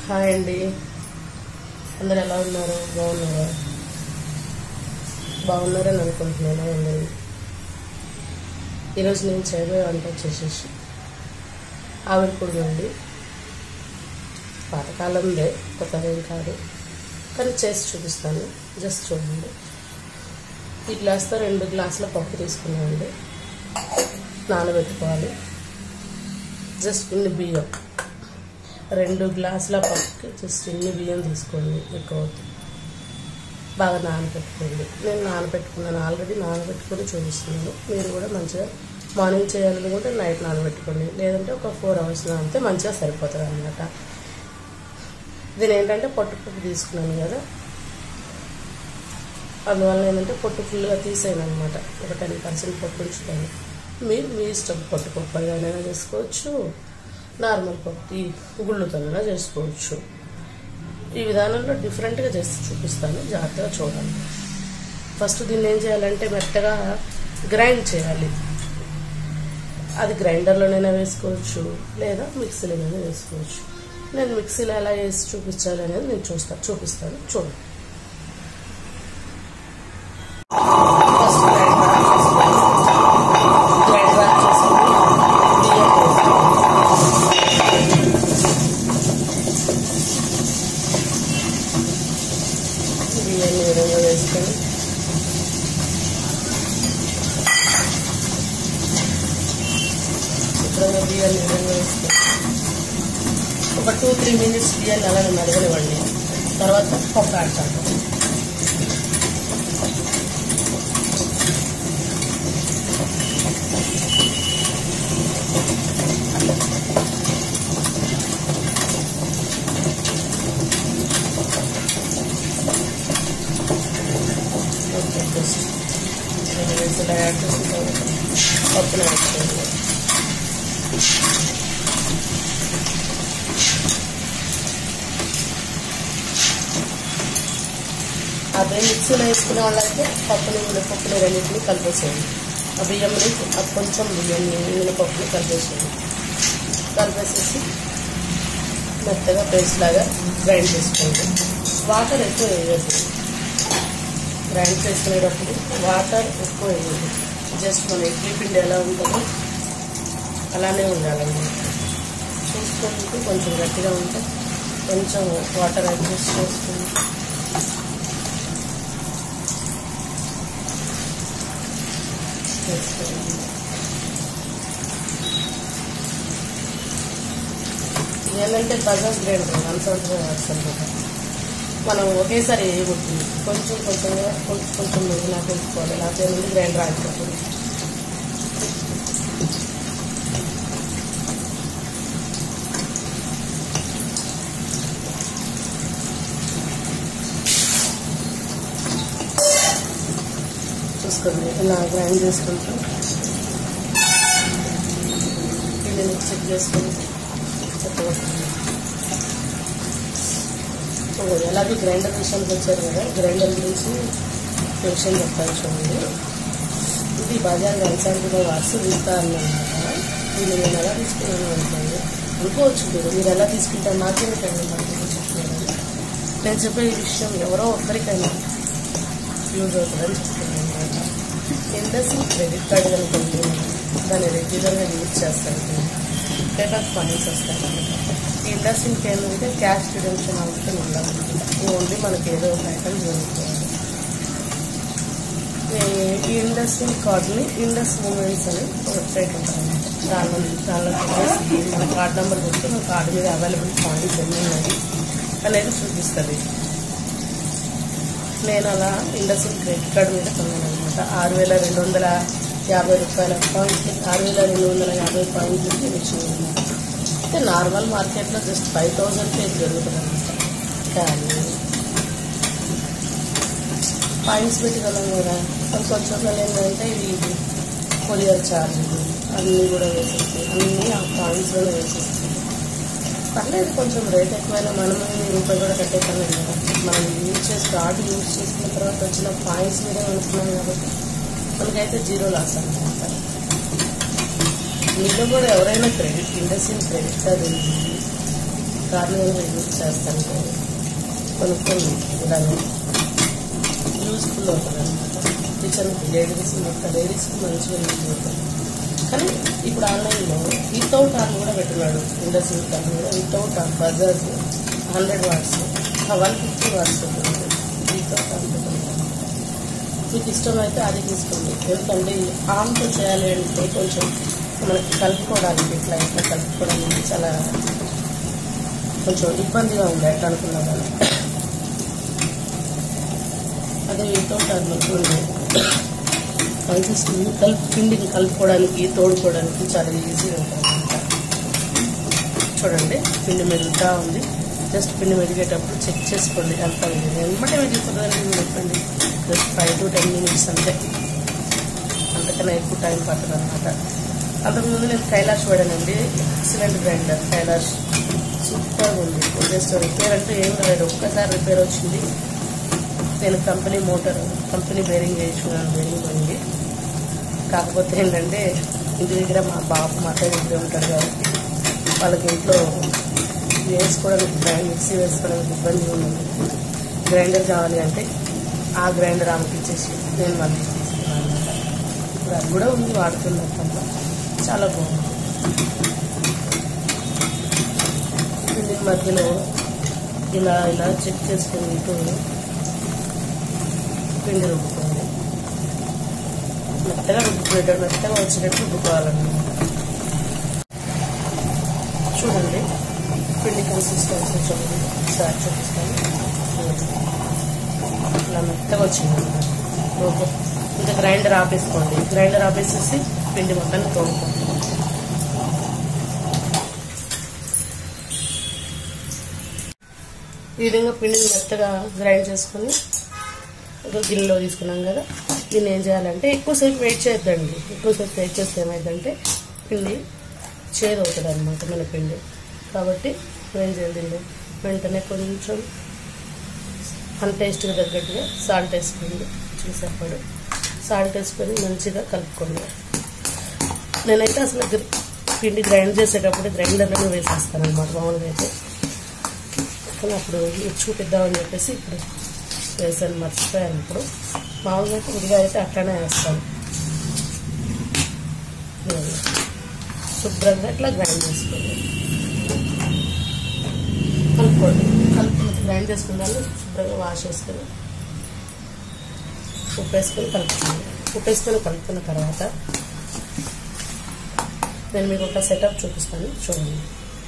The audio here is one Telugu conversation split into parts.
హాయ్ అండి అందరు ఎలా ఉన్నారు బాగున్నారా బాగున్నారని అనుకుంటున్నాను అండి ఈరోజు నేను చేయబోయే వంట వచ్చేసేసి ఆవిరి పొడి అండి పాతకాలందే కొత్తగా ఏం కాదు కానీ చేసి చూపిస్తాను జస్ట్ చూడండి ఈ గ్లాస్తో రెండు గ్లాసుల పప్పు తీసుకున్నామండి నానబెట్టుకోవాలి జస్ట్ ఇన్ని బియ్యం రెండు గ్లాసుల పప్పుకి జస్ట్ ఇన్ని బియ్యం తీసుకోండి ఎక్కువ అవుతుంది బాగా నానబెట్టుకోండి నేను నానబెట్టుకున్నాను ఆల్రెడీ నానబెట్టుకొని చూపిస్తున్నాను మీరు కూడా మంచిగా మార్నింగ్ చేయాలనుకుంటే నైట్ నానబెట్టుకోండి లేదంటే ఒక ఫోర్ అవర్స్ నానితే మంచిగా సరిపోతుంది అనమాట దీని ఏంటంటే పొట్టు పప్పు తీసుకున్నాను కదా అందువల్ల ఏంటంటే పొట్టు ఫుల్గా తీసాను అనమాట ఒక టెన్ పర్సెంట్ పప్పు ఉంచుతాను మీరు మీ ఇష్టం పొట్టు పప్పు అయినా చేసుకోవచ్చు నార్మల్ పప్పు గుళ్ళుతోనైనా చేసుకోవచ్చు ఈ విధానంలో డిఫరెంట్గా చేసి చూపిస్తాను జాగ్రత్తగా చూడండి ఫస్ట్ దీన్ని ఏం చేయాలంటే మెత్తగా గ్రైండ్ చేయాలి అది గ్రైండర్లోనైనా వేసుకోవచ్చు లేదా మిక్సీలోనైనా వేసుకోవచ్చు నేను మిక్సీలో ఎలా వేసి చూపించాలి అనేది నేను చూస్తాను చూపిస్తాను చూడండి ఫస్ట్ గ్రైండర్ ఆన్ చేసుకొని గ్రైండర్ ఆన్ చేసుకొని బియ్యం వేసుకోవాలి బియ్యాన్ని ఈ విధంగా వేసుకొని శుభ్రంగా బియ్యాన్ని ఈ విధంగా వేసుకొని ఒక టూ త్రీ మినిట్స్ బియ్యాన్ని అలాగే మరగనివ్వండి తర్వాత పప్పు యాడ్ చేద్దాం ఓకే జస్ట్ రెండు వేసులు యాడ్ చేసిన తర్వాత పప్పును యాడ్ చేయండి అదే మిక్సీలో వేసుకునే వాళ్ళైతే పప్పుని మినపప్పుని రెండింటిని కలిపేసేయండి ఆ బియ్యంని ఆ కొంచెం బియ్యంని మినపప్పుని కలిపేసేయండి కలిపేసేసి మెత్తగా పేస్ట్ లాగా గ్రైండ్ చేసుకోండి వాటర్ ఎక్కువ వేయద్దు గ్రైండ్ చేసుకునేటప్పుడు వాటర్ ఎక్కువ వేయదు జస్ట్ మన ఇడ్లీ పిండి ఎలా ఉంటుందో అలానే ఉండాలన్నమాట చూసుకుంటూ కొంచెం గట్టిగా ఉంటే కొంచెం వాటర్ అడ్జస్ట్ చేసుకుని చేసుకోండి ఏంటంటే బజాజ్ గ్రైండర్ వన్ సంవత్సరం అనమాట మనం ఒకేసారి వేయకూడదు కొంచెం కొంచెంగా కొంచెం కొంచెం మిగిలిన పెంచుకోవాలి లేకపోతే ముందు గ్రైండర్ ఆగిపోతుంది చూసుకోండి ఇలా గ్రైండ్ చేసుకుంటూ పిండిని చెక్ చేసుకొని చక్కగా ఎలాగో గ్రైండర్ విషయానికి వచ్చారు కదా గ్రైండర్ గురించి విషయం చెప్తాను చూడండి ఇది బజార్ వ్యవసాయంలో వాసి విస్తా అన్నమాట దీన్ని నేను ఎలా తీసుకున్నాను అనుకోండి అనుకోవచ్చు మీరు మీరు ఎలా తీసుకుంటారు నాకేమిటండి మనకి చెప్తున్నాను నేను చెప్పే ఈ విషయం ఎవరో ఒక్కరికైనా యూజ్ అవుతుందని చెప్తున్నాను అనమాట ఇండస్ట్రీ క్రెడిట్ కార్డు కనుకోండి దాన్ని రెగ్యులర్గా యూజ్ చేస్తాను పేపర్ ఫైన్స్ వస్తాయి ఈ ఇండస్ట్రీకి ఏంటంటే క్యాష్ రిడెంప్షన్ అవసరం ఉండాలన్నమాట ఓన్లీ మనకి ఏదో ఒక ఐటమ్ జరుగుతుంది ఈ ఇండస్ట్రీ కార్డ్ని ఇండస్ మూమెంట్స్ అని ఒక వెబ్సైట్ ఉంటుంది దానిలో దానిలో వచ్చేసి మన కార్డ్ నెంబర్ కొట్టి మన కార్డు మీద అవైలబుల్ పాయింట్స్ ఎన్ని ఉన్నాయి అనేది చూపిస్తుంది నేను అలా ఇండస్ట్రీ క్రెడిట్ కార్డు మీద కొన్నాను అనమాట ఆరు వేల రెండు వందల యాభై రూపాయల పాయింట్లు ఆరు వేల రెండు వందల యాభై పాయింట్లకి వచ్చింది అనమాట అయితే నార్మల్ మార్కెట్లో జస్ట్ ఫైవ్ థౌజండ్కి ఇది జరుగుతుంది అనమాట కానీ పాయింట్స్ పెట్టుకోలేం కదా అది కొంచెం ఏంటంటే ఇది కొరియర్ ఛార్జీలు అన్నీ కూడా వేసేసి అన్నీ ఆ పాయింట్స్లోనే వేసేసి పర్లేదు కొంచెం రేట్ ఎక్కువైనా మనం ఈ రూపాయి కూడా కట్టేస్తాను కదా మనం యూజ్ చేసి కార్డు యూజ్ చేసుకున్న తర్వాత వచ్చిన పాయింట్స్ మీదే అనుకున్నాం కాబట్టి మనకైతే జీరో లాస్ అనమాట మీలో కూడా ఎవరైనా క్రెడిట్ ఇండస్ట్రీ క్రెడిట్ కార్డు ఉంది కార్నర్గా యూజ్ చేస్తాను కొనుక్కొని ఇలానే యూస్ఫుల్ అవుతుంది అనమాట కిచెన్కి లేడీస్ మొత్తం లేడీస్కి మంచిగా యూజ్ అవుతుంది కానీ ఇప్పుడు ఆన్లైన్లో వితౌట్ ఆన్ కూడా పెట్టున్నాడు ఇండస్ట్రీ ఆన్ కూడా without on Bajaj hundred watts one fifty watts without on పెట్టున్నాడు మీకు ఇష్టమైతే అది తీసుకోండి ఎందుకంటే ఆమ్తో చేయాలి అంటే కొంచెం మనకి కలుపుకోవడానికి ఇట్లా ఇట్లా కలుపుకోవడానికి చాలా కొంచెం ఇబ్బందిగా ఉంది ఎట్లా అనుకున్నా కానీ అదే వితౌట్ అనుకోండి కనిపిస్తుంది కలుపు పిండిని కలుపుకోవడానికి తోడుకోవడానికి చాలా ఈజీగా ఉంటుంది అనమాట చూడండి పిండి మెరుగుతా ఉంది జస్ట్ పిండి మెరిగేటప్పుడు చెక్ చేసుకోండి ఎంత వెంబటే మెరిగిపోతుందని చెప్పండి just five to ten minutes అంతే అంతకన్నా ఎక్కువ టైం పడుతుంది అనమాట అంతకుముందు నేను కైలాష్ వాడానండి ఎక్సలెంట్ గ్రైండర్ కైలాష్ సూపర్గా ఉంది జస్ట్ రిపేర్ అంటే ఏం రాలేదు ఒక్కసారి రిపేర్ వచ్చింది నేను కంపెనీ మోటార్ కంపెనీ బేరింగ్ చేయించుకున్నాను బేరింగ్ పోయింది కాకపోతే ఏంటంటే ఇంటి దగ్గర మా బాబు మా అత్తయ్య దగ్గర ఉంటాడు కాబట్టి వాళ్ళకి ఇంట్లో వేసుకోవడానికి గ్రైండ్ మిక్సీ వేసుకోవడానికి ఇబ్బంది ఉంది గ్రైండర్ కావాలి అంటే ఆ గ్రైండర్ ఆమెకి ఇచ్చేసి నేను మళ్ళీ తీసుకున్నాను అనమాట ఇప్పుడు అది కూడా ఉంది వాడుతున్నట్టు చాలా బాగుంది పిండి మధ్యలో ఇలా ఇలా చెక్ చేసుకుని ఇటు పిండి రుబ్బుకోవాలి మెత్తగా రుబ్బుకునేటట్టు మెత్తగా వచ్చేటట్టు రుబ్బుకోవాలన్నమాట చూడండి పిండి కన్సిస్టెన్సీ చూడండి ఒకసారి చూపిస్తాను ఇలా మెత్తగా వచ్చింది అనమాట రుబ్బు ఇంకా గ్రైండర్ ఆపేసుకోండి గ్రైండర్ ఆపేసేసి పిండి మొత్తాన్ని తోడుకోండి ఈ విధంగా పిండిని మెత్తగా గ్రైండ్ చేసుకొని ఒక గిన్నెలో తీసుకున్నాం కదా దీన్ని ఏం చేయాలంటే ఎక్కువసేపు వెయిట్ చేయొద్దండి ఎక్కువసేపు వెయిట్ చేస్తే ఏమైందంటే పిండి చేదు అవుతుంది అనమాట మన పిండి కాబట్టి ఏం చేయాలి దీన్ని వెంటనే కొంచెం మన టేస్ట్కి తగ్గట్టుగా సాల్ట్ వేసుకోండి చూసేప్పుడు సాల్ట్ వేసుకొని మంచిగా కలుపుకోండి నేనైతే అసలు గ్ర- పిండి గ్రైండ్ చేసేటప్పుడు గ్రైండర్లోనే వేసేస్తాను అనమాట మామూలుగా అయితే కానీ అప్పుడు మీకు చూపిద్దామని చెప్పేసి ఇప్పుడు వేసాను మర్చిపోయాను ఇప్పుడు మామూలుగా అయితే విడిగా అయితే అట్లానే వేస్తాను ఇదిగోండి. శుభ్రంగా ఇట్లా గ్రైండ్ చేసుకోండి కలుపుకోండి కలుపుకున్న గ్రైండ్ చేసుకున్న దాన్ని శుభ్రంగా వాష్ చేసుకొని ఉప్పు వేసుకొని కలుపుకోండి ఉప్పు వేసుకొని కలుపుకున్న తర్వాత నేను మీకు ఒక సెటప్ చూపిస్తాను చూడండి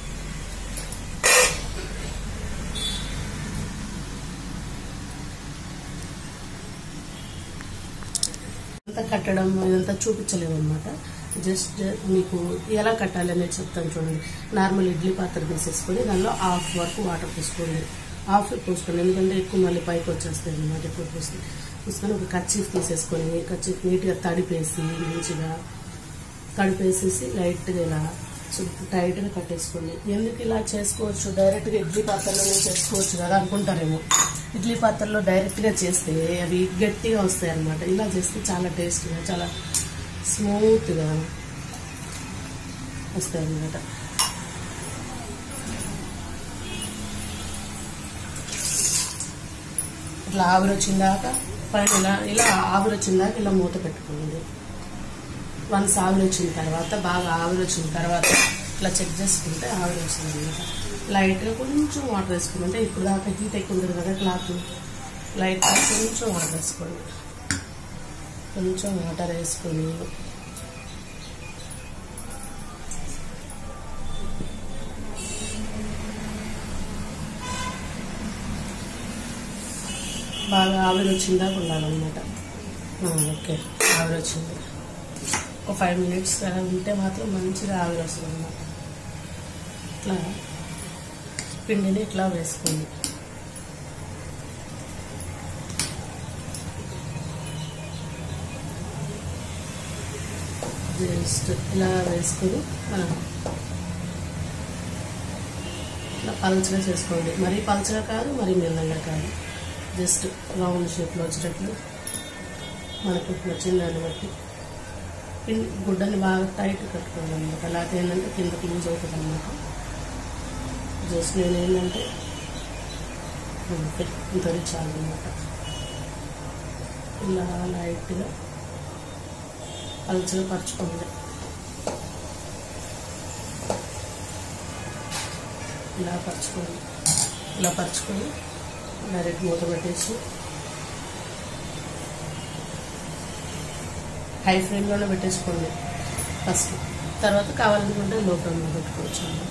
ఇదంతా కట్టడం ఇదంతా చూపించలేము అనమాట జస్ట్ మీకు ఎలా కట్టాలి అనేది చెప్తాను చూడండి నార్మల్ ఇడ్లీ పాత్ర తీసేసుకొని దానిలో హాఫ్ వరకు వాటర్ పోసుకోండి హాఫ్ పోసుకోండి ఎందుకంటే ఎక్కువ మళ్ళీ పైకి వచ్చేస్తాయి అనమాట ఎక్కువ పోసి తీసుకొని ఒక కచ్చీఫ్ తీసేసుకొని కచ్చీఫ్ నీట్గా తడిపేసి మంచిగా తడిపేసేసి లైట్గా ఇలా టైట్గా కట్టేసుకోండి ఎందుకు ఇలా చేసుకోవచ్చు డైరెక్ట్గా ఇడ్లీ పాత్రలోనే చేసుకోవచ్చు కదా అనుకుంటారేమో ఇడ్లీ పాత్రలో డైరెక్ట్గా చేస్తే అవి గట్టిగా వస్తాయి అన్నమాట ఇలా చేస్తే చాలా టేస్ట్గా చాలా స్మూత్గా వస్తాయి అన్నమాట ఇట్లా ఆవిరి వచ్చిందాక పైన ఇలా ఇలా ఆవిరి వచ్చిందాక ఇలా మూత పెట్టుకోండి వన్స్ ఆవిరి వచ్చిన తర్వాత బాగా ఆవిరి వచ్చిన తర్వాత ఇట్లా చెక్ చేసుకుంటే ఆవిరి వస్తుంది అనమాట లైట్గా కొంచెం వాటర్ వేసుకుంటే ఇప్పుడు దాకా హీట్ ఎక్కువ ఉంటుంది కదా క్లాత్ లైట్గా కొంచెం వాటర్ వేసుకోండి కొంచెం వాటర్ వేసుకొని బాగా ఆవిరి వచ్చిందాక ఉండాలన్నమాట ఆ, ఓకే ఆవిరి వచ్చింది ఒక ఫైవ్ మినిట్స్ అలా ఉంటే మాత్రం మంచిగా ఆవిరి వస్తుంది అన్నమాట ఇట్లా పిండిని ఇట్లా వేసుకోండి జస్ట్ ఇలా వేసుకొని మనం ఇట్లా పల్చగా చేసుకోండి మరీ పల్చగా కాదు మరీ మెల్లంగా కాదు జస్ట్ రౌండ్ షేప్లో వచ్చేటట్లు మనకు నచ్చిన దాన్ని బట్టి పిండి గుడ్డని బాగా టైట్ కట్టుకోవాలి అనమాట లేకపోతే ఏంటంటే కిందకి యూజ్ అవుతుంది అనమాట జస్ట్ నేను ఏంటంటే ఇంతటి చాలు అనమాట ఇలా లైట్గా పలుచగా పరుచుకోండి ఇలా పరుచుకోండి ఇలా పరుచుకొని డైరెక్ట్ మూత పెట్టేసి హై ఫ్లేమ్లోనే పెట్టేసుకోండి ఫస్ట్ తర్వాత కావాలనుకుంటే లో ఫ్లేమ్లో పెట్టుకోవచ్చు అన్నమాట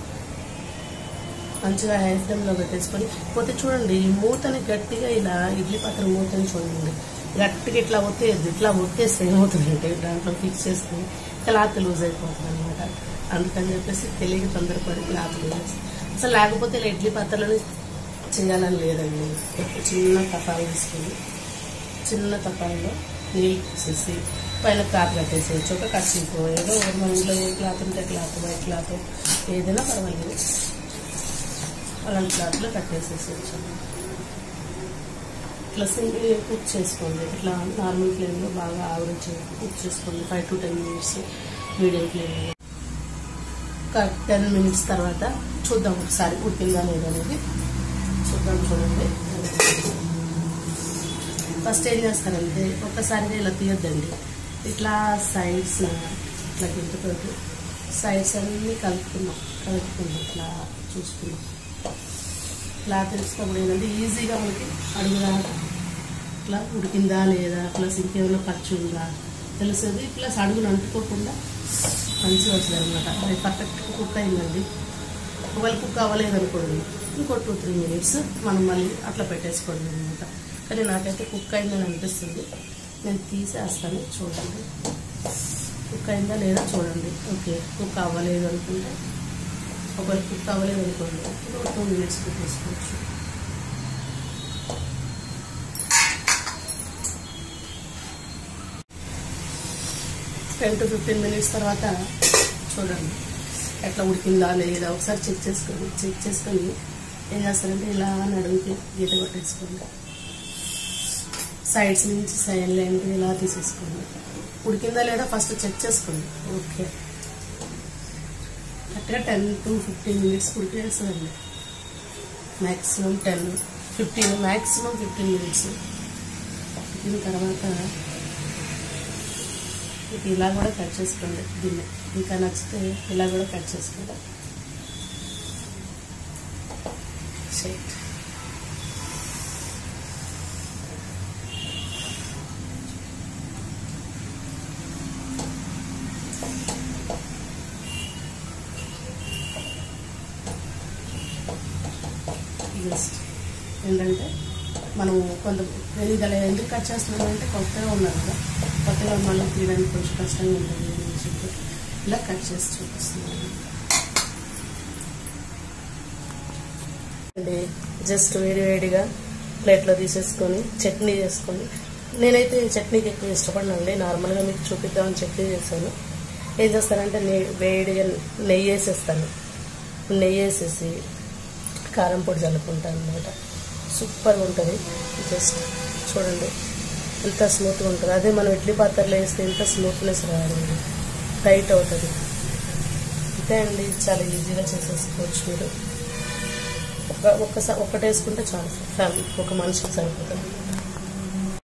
మంచిగా హై ఫ్లేమ్లో పెట్టేసుకొని పోతే చూడండి ఈ మూతని గట్టిగా ఇలా ఇడ్లీ పాత్ర మూతని చూడండి గట్టిగా ఇట్లా ఒత్తేయద్దు ఇట్లా ఒత్తేస్తే ఏమవుతుందంటే దాంట్లో ఫిక్స్ చేసుకుని క్లాత్ లూజ్ అయిపోతుంది అనమాట అందుకని చెప్పేసి తెలియక తొందరపడి క్లాత్ లూజ్ చేస్తుంది అసలు లేకపోతే ఇలా ఇడ్లీ పాత్రలోనే చేయాలని లేదండి చిన్న తపాలు తీసుకొని చిన్న తపాల్లో నీళ్ళు తీసేసి పైన క్లాత్ కట్టేసేయచ్చు ఒక కచ్చిపో ఏదో మన ఇంట్లో ఏ క్లాత్ ఉంటే క్లాత్ వైట్ క్లాత్ ఏదైనా పర్వాలేదు అలాంటి క్లాత్లో కట్టేసేసేయచ్చు ఇట్లా సింగిల్ కుక్ చేసుకోండి ఇట్లా నార్మల్ ఫ్లేమ్లో బాగా ఆవరించి కుక్ చేసుకోండి five to ten minutes medium ఫ్లేమ్లో ఒక టెన్ మినిట్స్ తర్వాత చూద్దాం ఒకసారి ఉడికిందా లేదా అనేది చూద్దాం చూడండి ఫస్ట్ ఏం చేస్తారంటే ఒక్కసారిగా ఇలా తీయొద్దండి ఇట్లా సైడ్స్ ఇట్లా గింతతోటి సైడ్స్ అన్నీ కలుపుకున్నాం కలుపుకున్నాం ఇట్లా చూసుకున్నాం ఇట్లా తెలుసుకున్నప్పుడు ఏంటంటే ఈజీగా మనకి అడుగుదా ఇట్లా ఉడికిందా లేదా ప్లస్ ఇంకేమైనా ఖర్చు ఉందా తెలిసేది ప్లస్ అడుగును అంటుకోకుండా మంచిగా వస్తుంది అనమాట అది పర్ఫెక్ట్గా కుక్ అయిందండి ఒకవేళ కుక్ అవ్వలేదు అనుకోండి ఇంకో టూ త్రీ మినిట్స్ మనం మళ్ళీ అట్లా పెట్టేసుకోండి అనమాట కానీ నాకైతే కుక్ అయిందని అనిపిస్తుంది నేను తీసేస్తాను చూడండి కుక్ అయిందా లేదా చూడండి ఓకే కుక్ అవ్వలేదు అనుకుంటే ఒకవేళ కుక్ అవ్వలేదు అనుకోండి ఇంకో టూ మినిట్స్ పెట్టేసుకోవచ్చు టెన్ టు ఫిఫ్టీన్ మినిట్స్ తర్వాత చూడండి ఎట్లా ఉడికిందా లేదా ఒకసారి చెక్ చేసుకోండి చెక్ చేసుకొని ఏం చేస్తారంటే ఇలా నడుముకి గీత కొట్టేసుకోండి సైడ్స్ నుంచి సైడ్ లైన్ ఇలా తీసేసుకోండి ఉడికిందా లేదా ఫస్ట్ చెక్ చేసుకోండి ఓకే కరెక్ట్గా టెన్ టు ఫిఫ్టీన్ మినిట్స్ ఉడికేస్తుందండి maximum ten fifteen maximum fifteen minutes ఉడికిన తర్వాత మీకు ఇలా కూడా కట్ చేసుకోండి దీన్ని ఇంకా నచ్చితే ఇలా కూడా కట్ చేసుకోండి షేట్ జస్ట్ ఏంటంటే మనం కొంత తెలియగల ఎందుకు కట్ చేస్తున్నాం అంటే కొత్తగా ఉన్నారు కదా కొత్తగా మళ్ళీ తీయడానికి కొంచెం కష్టంగా ఉంటుంది అని చెప్పి ఇలా కట్ చేసి చూపిస్తున్నాను అంటే జస్ట్ వేడి వేడిగా ప్లేట్లో తీసేసుకొని చట్నీ చేసుకొని నేనైతే చట్నీకి ఎక్కువ ఇష్టపడినండి నార్మల్గా మీకు చూపిద్దామని చట్నీ చేశాను ఏం చేస్తానంటే నే వేడిగా నెయ్యి వేసేస్తాను నెయ్యి వేసేసి కారం పొడి చల్లుకుంటాను అనమాట సూపర్గా ఉంటుంది జస్ట్ చూడండి ఎంత స్మూత్గా ఉంటుంది అదే మనం ఇడ్లీ పాత్రలో వేస్తే ఎంత స్మూత్నెస్ రాదండి టైట్ అవుతుంది అంతే అండి చాలా ఈజీగా చేసేసుకోవచ్చు మీరు ఒక ఒక్కసారి ఒక్కటి వేసుకుంటే చాలు ఫ్యామిలీ ఒక మనిషికి సరిపోతుంది